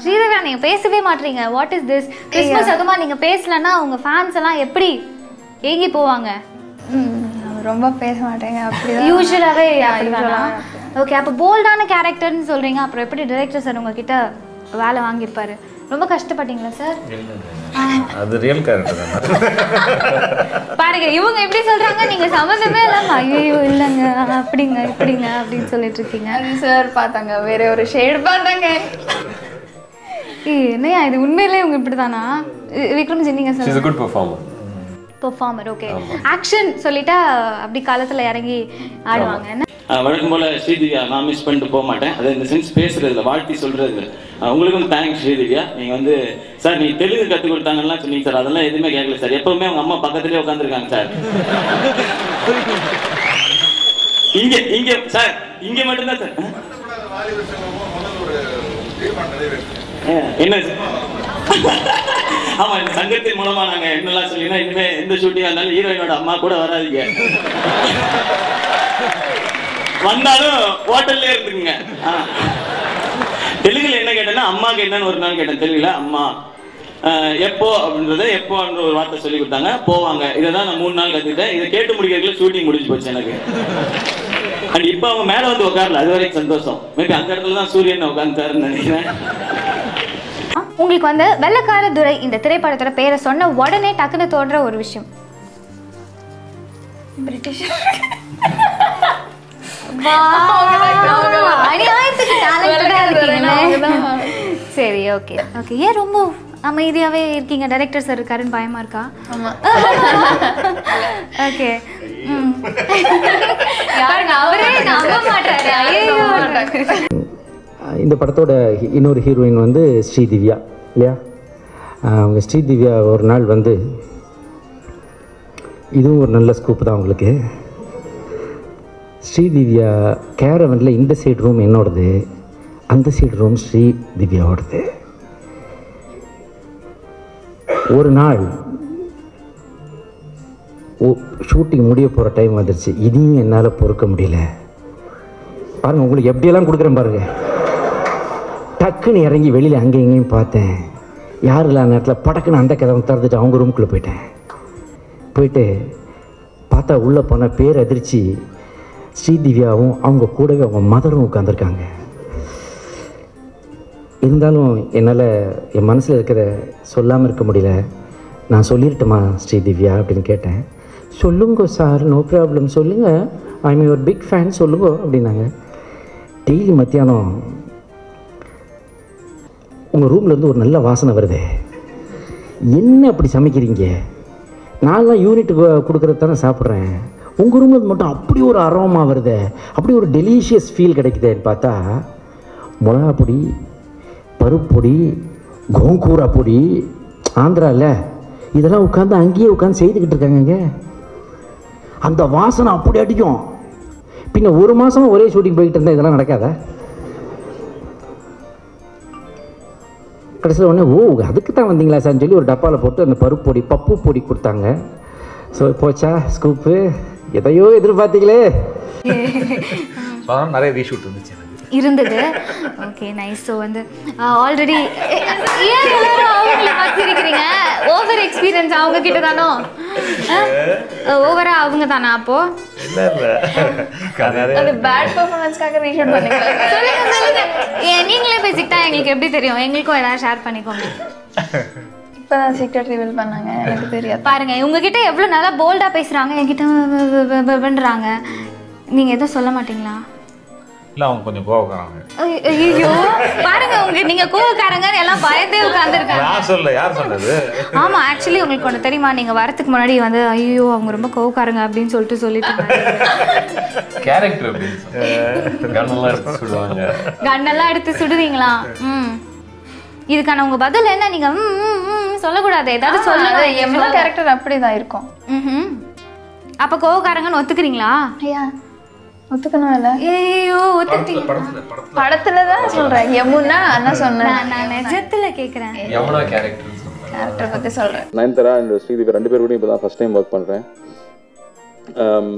ஸ்ரீதேவியா நீங்க பேசவே மாட்டீங்க வாட் இஸ் திஸ் கிறிஸ்மஸ் அதுமா நீங்க பேசலன்னா உங்க ஃபேன்ஸ் எல்லாம் எப்படி ஏங்கி போவாங்க ம், ரொம்ப பேச மாட்டேங்க அப்படிதான் யூஸ்வலாவே usual-ஆ ஓகே அப்போ போல்டான கேரக்டர்னு சொல்றீங்க அப்புறம் எப்படி டைரக்டர் சார் உங்ககிட்ட வேலை வாங்கியிருப்பாரு ரொம்ப கஷ்டப்பட்டீங்களா சார் அது ரியல் கேரக்டர் தானே பாருங்க இவங்க எப்படி சொல்றாங்க நீங்க சம்மந்தமே இல்லாம ஐயோ இல்லைங்க அப்படிங்க இப்படிங்க அப்படின்னு சொல்லிட்டு இருக்கீங்க அது சார் பார்த்தாங்க வேற ஒரு ஷேட் பார்த்தாங்க ஏய், என்னையா இது உண்மையிலேயே உங்க இப்படிதானா வி- விக்ரம்ஜி நீங்க இஸ் சொல்லுங்க good performer performer okay action சொல்லிட்டா அப்படி காலத்துல இறங்கி ஆடுவாங்க என்ன ஆஹ் வழக்கம் போல ஸ்ரீதிவ்யா நான் மிஸ் பண்ணிட்டு போக மாட்டேன் அது இந்த சென்ஸ் பேசுறதுல வாழ்த்தி சொல்றதுல ஆஹ் உங்களுக்கும் தேங்க்ஸ் ஸ்ரீதிவ்யா நீங்க வந்து சார் நீ தெலுங்கு கத்து கொடுத்தாங்கலாம் சொன்னீங்க சார் அதெல்லாம் எதுவுமே கேட்கல சார் எப்பவுமே அவங்க அம்மா பக்கத்துலயே உட்காந்துருக்காங்க சார் இங்க இங்க சார் இங்க மட்டும்தான் சார் ஆஹ் என்ன சார்? ஆமா இந்த சங்கத்தின் மூலமா நாங்க என்னெல்லாம் சொல்லினா இனிமே எந்த ஷூட்டிங்கா இருந்தாலும் ஹீரோயினோட அம்மா கூட வராதீங்க வந்தாலும் ஹோட்டல்லே இருந்துக்குங்க ஆ. தெலுங்குல என்ன கேட்டேன்னா அம்மாக்கு என்னன்னு ஒரு நாள் கேட்டேன் தெலுங்குல அம்மா ஆஹ் எப்போ அப்படின்றத எப்போன்ற ஒரு வார்த்தை சொல்லி கொடுத்தாங்க போவாங்க இதை தான் நான் மூணு நாள் கத்துக்கிட்டேன் இதை கேட்டு முடிக்கிறதுக்குள்ள ஷூட்டிங் முடிஞ்சு போச்சு எனக்கு அண்ட் இப்போ அவங்க மேல வந்து உட்காரல அது வரைக்கும் சந்தோஷம் மேபி அந்த இடத்துல தான் சூரியன் உட்காந்துட்டாருன்னு நினைக்கிறேன் ஆ, உங்களுக்கு வந்து வெள்ளக்கார துரை இந்த திரைப்படத்தோட பேரை சொன்ன உடனே டக்குன்னு தோன்ற ஒரு விஷயம் பிரிட்டிஷ் அநியாயத்துக்கு talented-ஆ இருக்கீங்களே. அவங்கதான். சரி ஓகே ஓகே ஏன் ரொம்ப அமைதியாவே இருக்கீங்க டைரக்டர் சார் இருக்காருன்னு பயமா இருக்கா ஆமா ஓகே யாருங்க அவரே நம்ப மாட்டாரு ஐயோ இந்த படத்தோட ஹி- இன்னொரு ஹீரோயின் வந்து ஸ்ரீதிவ்யா இல்லையா ஆஹ் அவங்க ஸ்ரீதிவ்யா ஒரு நாள் வந்து இதுவும் ஒரு நல்ல ஸ்கூப் தான் உங்களுக்கு ஸ்ரீதிவ்யா கேரவனில் இந்த சைடு ரூம் என்னோடது அந்த சைடு ரூம் ஸ்ரீ திவ்யாவோடது ஒரு நாள் ஓ ஷூட்டிங் முடிய போகிற டைம் வந்துருச்சு இதையும் என்னால் பொறுக்க முடியல பாருங்க உங்களுக்கு எப்படியெல்லாம் கொடுக்குறேன் பாருங்க டக்குன்னு இறங்கி வெளியில் அங்கே இங்கேயும் பார்த்தேன் யாரும் இல்லாத நேரத்தில் படக்குன்னு அந்த கதவை திறந்துட்டு அவங்க ரூம்குள்ளே போயிட்டேன் போயிட்டு பார்த்தா உள்ளே போன பேர் அதிர்ச்சி ஸ்ரீதிவ்யாவும் அவங்க கூடவே அவங்க மதரும் உட்காந்துருக்காங்க இருந்தாலும் என்னால் என் மனசில் இருக்கிற சொல்லாமல் இருக்க முடியல நான் சொல்லிடட்டுமா ஸ்ரீதிவ்யா அப்படின்னு கேட்டேன் சொல்லுங்க சார் நோ ப்ராப்ளம் சொல்லுங்கள் ஐ மீன் ஒரு பிக் ஃபேன் சொல்லுங்க அப்படின்னாங்க டெய்லி மத்தியானம் உங்கள் ரூம்லேருந்து ஒரு நல்ல வாசனை வருதே என்ன அப்படி சமைக்கிறீங்க நான்லாம் யூனிட் கொடுக்குறது தானே சாப்பிட்றேன் உங்கள் ரூமில் மட்டும் அப்படி ஒரு அரோமா வருதே அப்படி ஒரு டெலிஷியஸ் ஃபீல் கிடைக்குதேன்னு பார்த்தா மிளகா பொடி பருப்பு பொடி கோங்கூரா பொடி ஆந்திராவில் இதெல்லாம் உட்காந்து அங்கேயே உட்காந்து செய்துக்கிட்டு இருக்காங்கங்க அந்த வாசனை அப்படி அடிக்கும் பின்ன ஒரு மாதம் ஒரே ஷூட்டிங் போய்கிட்டு இருந்தால் இதெல்லாம் நடக்காதா கடைசியில் உடனே ஓ அதுக்கு தான் வந்தீங்களா சார்னு சொல்லி ஒரு டப்பாவில் போட்டு அந்த பருப்பு பொடி பப்பு பொடி கொடுத்தாங்க ஸோ போச்சா ஸ்கூப்பு எதையோ எதிர்பார்த்தீங்களே ஸோ அதனால நிறைய ரீஷூட் இருந்துச்சு எனக்கு இருந்தது ஓகே நைஸ் ஸோ வந்து ஆல்ரெடி ஏன் எல்லாரும் அவங்கள பார்த்து சிரிக்கிறீங்க ஓவர் எக்ஸ்பீரியன்ஸ் அவங்க கிட்ட தானோ ஓவரா அவங்க தானா அப்போ இல்லை இல்லை நிறைய அது பேட் பெர்ஃபார்மன்ஸ்க்காக ரீஷூட் பண்ணிக்கலாம் சொல்லுங்க சொல்லுங்க ஏன் நீங்களே பேசிக்கிட்டா எங்களுக்கு எப்படி தெரியும் எங்களுக்கும் ஏதாவது ஷேர் பண்ணிக்கோங்க இப்பதான் சீக்ரெட் ரிவீல் பண்ணாங்க எனக்கு தெரியாது பாருங்க உங்ககிட்ட எவ்வளவு நல்லா போல்டா பேசுறாங்க என்கிட்ட பண்றாங்க நீங்க எதுவும் சொல்ல மாட்டீங்களா இல்லை அவங்க கொஞ்சம் கோவக்காரங்க ஐயோ பாருங்க உங்க நீங்க கோவக்காரங்கன்னு எல்லாம் பயந்தே உட்காந்துருக்காங்க யார் சொல்ல யார் சொன்னது ஆமா ஆக்சுவலி உங்களுக்கு ஒன்று தெரியுமா நீங்க வரதுக்கு முன்னாடி வந்து ஐயோ அவங்க ரொம்ப கோவக்காரங்க அப்படின்னு சொல்லிட்டு சொல்லிட்டு கேரக்டர் அப்படின்னு சொல்லி கண்ணெல்லாம் எடுத்து சுடுவாங்க கண்ணெல்லாம் எடுத்து சுடுவீங்களா ம் இதுக்கான உங்க பதில் என்ன நீங்க ம், ம், ம் சொல்லக்கூடாது ஏதாவது அது சொல்லுங்க எவ்வளோ கேரக்டர் அப்படிதான் இருக்கும் ம்ஹும். அப்ப கோவக்காரங்கன்னு ஒத்துக்கிறீங்களா ஐயா ஒத்துக்கணும் இல்ல ஐயோ ஒத்துக்கிட்டீங்க படத்துல தான் சொல்றேன் யமுனா அண்ணா சொன்னேன் நான் நான் நிஜத்துல கேக்குறேன் யமுனா கேரக்டர் சொல்றேன் கேரக்டர் பத்தி சொல்றேன் நயன்தாரா அண்ட் ஸ்ரீதேவி ரெண்டு பேர் கூட இப்போ தான் ஃபஸ்ட் டைம் ஒர்க் பண்ணுறேன்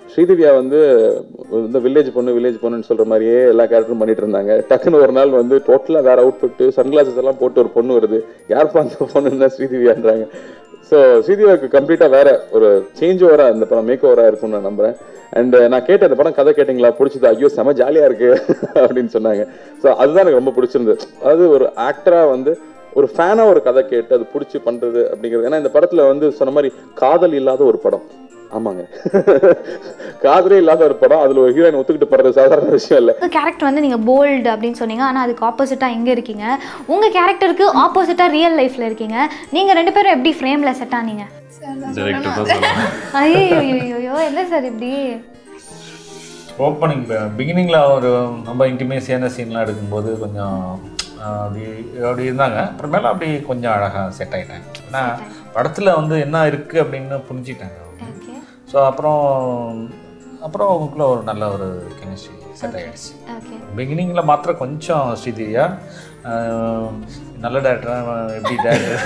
ஸ்ரீதிவ்யா வந்து இந்த வில்லேஜ் பொண்ணு வில்லேஜ் பொண்ணுன்னு சொல்ற மாதிரியே எல்லா கேரக்டரும் பண்ணிட்டு இருந்தாங்க டக்குன்னு ஒரு நாள் வந்து டோட்டலா வேற அவுட்ஃபிட் சன்கிளாசஸ் எல்லாம் போட்டு ஒரு பொண்ணு வருது யார் அந்த பொண்ணுன்னா ஸ்ரீதிவ்யான்றாங்க ஸோ ஸ்ரீதிவ்யாவுக்கு கம்ப்ளீட்டா வேற ஒரு சேஞ்ச் ஓவரா இந்த படம் மேக் ஓவரா இருக்கும்னு நான் நம்புறேன் அண்ட் நான் கேட்டேன் இந்த படம் கதை கேட்டிங்களா பிடிச்சது ஐயோ செம ஜாலியா இருக்கு அப்படின்னு சொன்னாங்க ஸோ அதுதான் எனக்கு ரொம்ப பிடிச்சிருந்தது அதாவது ஒரு ஆக்டரா வந்து ஒரு ஃபேனா ஒரு கதை கேட்டு அது பிடிச்சி பண்றது அப்படிங்கிறது ஏன்னா இந்த படத்துல வந்து சொன்ன மாதிரி காதல் இல்லாத ஒரு படம் ஆமாங்க காதலே இல்லாத ஒரு படம் அதுல ஒரு ஹீரோயின் ஒத்துக்கிட்டு படுறது சாதாரண விஷயம் இல்ல உங்கள் கேரக்டர் வந்து நீங்கள் போல்டு அப்படின்னு சொன்னீங்க ஆனால் அதுக்கு ஆப்போசிட்டாக எங்கே இருக்கீங்க உங்கள் கேரக்டருக்கு ஆப்போசிட்டாக ரியல் லைஃப்பில் இருக்கீங்க நீங்கள் ரெண்டு பேரும் எப்படி ஃப்ரேமில் செட் ஆனீங்க டிரெக்டர் தான் சொல்லலாம் ஐயோ ஐயோ என்ன சார் இப்படி ஓப்பனிங் பிகினிங்கில் ஒரு ரொம்ப இன்டிமேசியான சீன்லாம் எடுக்கும்போது கொஞ்சம் ஆஹ், அப்படி அப்படி இருந்தாங்க அப்புறமேல அப்படி கொஞ்சம் அழகாக செட் ஆகிட்டாங்க ஏன்னா படத்தில் வந்து என்ன இருக்குது அப்படின்னு புரிஞ்சிட்டாங்க ஓகே ஸோ அப்புறம் அப்புறம் அவங்களுக்குள்ள ஒரு நல்ல ஒரு கெமிஸ்ட்ரி செட் ஆகிடுச்சு ஓகே பிகினிங்கில் மாத்திரம் கொஞ்சம் ஸ்ரீதிவ்யா ஆஹ், நல்ல டேரக்டர் எப்படி டேரக்டர்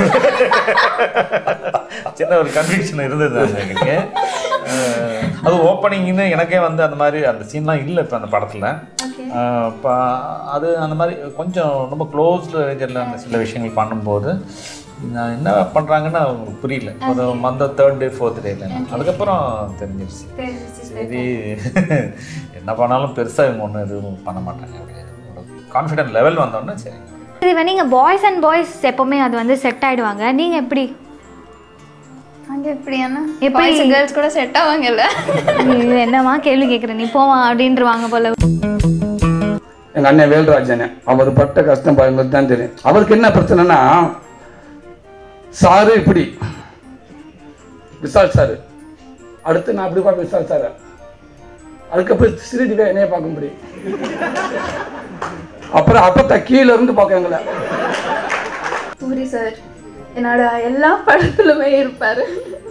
சின்ன ஒரு கன்ஃபியூஷன் இருந்தது அது எனக்கு ஆஹ், அது ஓப்பனிங்னு எனக்கே வந்து அந்த மாதிரி அந்த சீன்லாம் இல்லை இப்போ அந்த படத்தில் ஓகே இப்போ அது அந்த மாதிரி கொஞ்சம் ரொம்ப க்ளோஸ் ரேஞ்சரில் அந்த சில விஷயங்கள் பண்ணும்போது நான் என்ன பண்ணுறாங்கன்னு அவங்களுக்கு புரியல ஒரு மந்த தேர்ட் டே ஃபோர்த் டேல அதுக்கப்புறம் தெரிஞ்சிருச்சு சரி என்ன பண்ணாலும் பெருசாக இவங்க ஒன்றும் எதுவும் பண்ண மாட்டாங்க அப்படின்னு ஒரு கான்ஃபிடென்ட் லெவல் வந்தோடனே சரி இது நீங்கள் பாய்ஸ் அண்ட் பாய்ஸ் எப்போவுமே அது வந்து செட் ஆகிடுவாங்க நீங்கள் எப்படி அங்கே எப்படியானா எப்படி? எப்படி கேர்ள்ஸ் கூட செட் ஆவாங்கல்ல இது என்னம்மா கேள்வி கேட்குற நீ போவா அப்படின்றவாங்க போல எங்கள் அண்ணன் வேல்ராஜன் அவர் பட்ட கஷ்டம் பாருங்களுக்கு தான் தெரியும் அவருக்கு என்ன பிரச்சனைனா சாரு இப்படி விசால் சாரு அடுத்து நான் அப்படி பார்ப்பேன் விசால் சாரை அதுக்கப்புறம் ஸ்ரீதிவே என்னைய பார்க்க முடியும் அப்புறம் அப்பத்த கீழே இருந்து பார்க்க எங்களை சூரி சார் என்னோட எல்லா படத்துலுமே இருப்பார்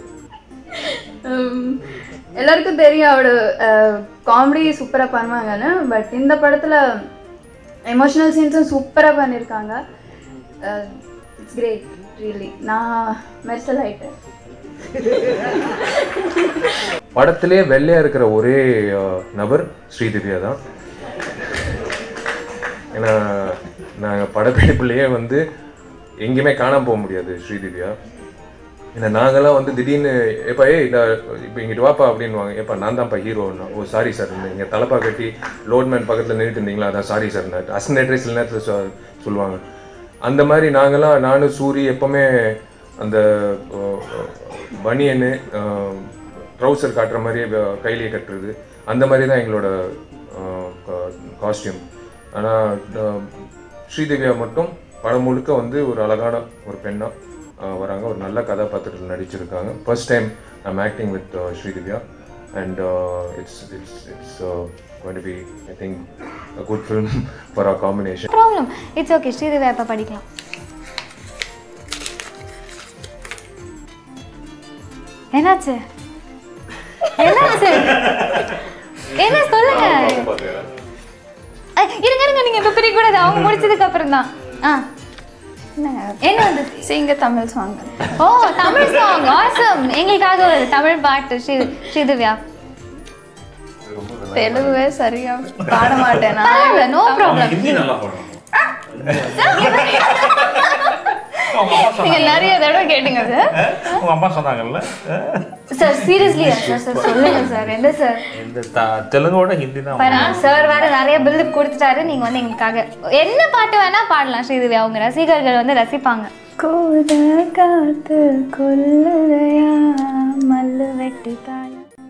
எல்லாருக்கும் தெரியும் அவரோட காமெடி சூப்பராக பண்ணுவாங்கன்னு பட் இந்த படத்தில் எமோஷனல் சீன்ஸும் சூப்பராக பண்ணியிருக்காங்க இட்ஸ் கிரேட் ரியலி நான் மெர்சல் ஆயிட்டேன் படத்திலே வெள்ளையா இருக்கிற ஒரே அஹ், நபர் ஸ்ரீதிவ்யா தான் ஏன்னா நாங்கள் படப்பிடிப்புலேயே வந்து எங்கேயுமே காணாம போக முடியாது ஸ்ரீதிவ்யா ஏன்னா நாங்கெல்லாம் வந்து திடீர்னு எப்பா ஏய் இந்த இப்போ இங்கிட்டு வாப்பா அப்படின்வாங்க ஏப்பா நான் தான்ப்பா ஹீரோன்னா ஓ சாரி சார் இந்த இங்கே தலைப்பா கட்டி லோட்மேன் பக்கத்தில் நின்றுட்டு இருந்தீங்களா அதான் சாரி சார் அசனேட்டரே சில நேரத்தில் சொ- சொல்லுவாங்க அந்த மாதிரி நாங்கெல்லாம் நானும் சூரி எப்போவுமே அந்த பனியனு ட்ரௌசர் காட்டுற மாதிரியே வ- கையிலேயே கட்டுறது அந்த மாதிரி தான் எங்களோட காஸ்டியூம் ஆனால் ஸ்ரீதேவியா மட்டும் படம் முழுக்க வந்து ஒரு அழகான ஒரு பெண்ணா அஹ், வராங்க ஒரு நல்ல கதாபாத்திரத்தில் நடிச்சிருக்காங்க first time I'm acting with Sridivya and it's it's it's going to be I think a good film for our combination. Problem it's okay Sridevi எப்போ படிக்கலாம் என்னாச்சு என்னாச்சு என்ன சொல்லுங்க அஹ், இருங்க இருங்க நீங்க இப்ப பிரிக்க கூடாது அவங்க முடிச்சதுக்கு அப்புறம் தான் ஆ என்ன வந்து sing Tamil song oh Tamil song awesome எங்களுக்காக ஒரு தமிழ் பாட்டு ஸ்ரீ ஸ்ரீதிவ்யா தெலுங்குவே சரியா பாட மாட்டேன் நான் பரவாயில்ல நோ ப்ராப்ளம் ஹிந்தி நல்லா பாடுவாங்க நீங்க நிறைய தடவை கேட்டீங்க சார் உங்க அம்மா சொன்னாங்கல்ல சார் சீரியஸ்லி சார் சார் சொல்லுங்க சார் எந்த சார் இந்த த- தெலுங்கோட ஹிந்தி தான் பாருங்க சார் வேற நிறைய பில்டப் கொடுத்துட்டாரு நீங்க வந்து எங்களுக்காக என்ன பாட்டு வேணா பாடலாம் ஸ்ரீதேவி அவங்க ரசிகர்கள் வந்து ரசிப்பாங்க கூட காத்து கொல்லுதையா மல்லு வெட்டி தாயா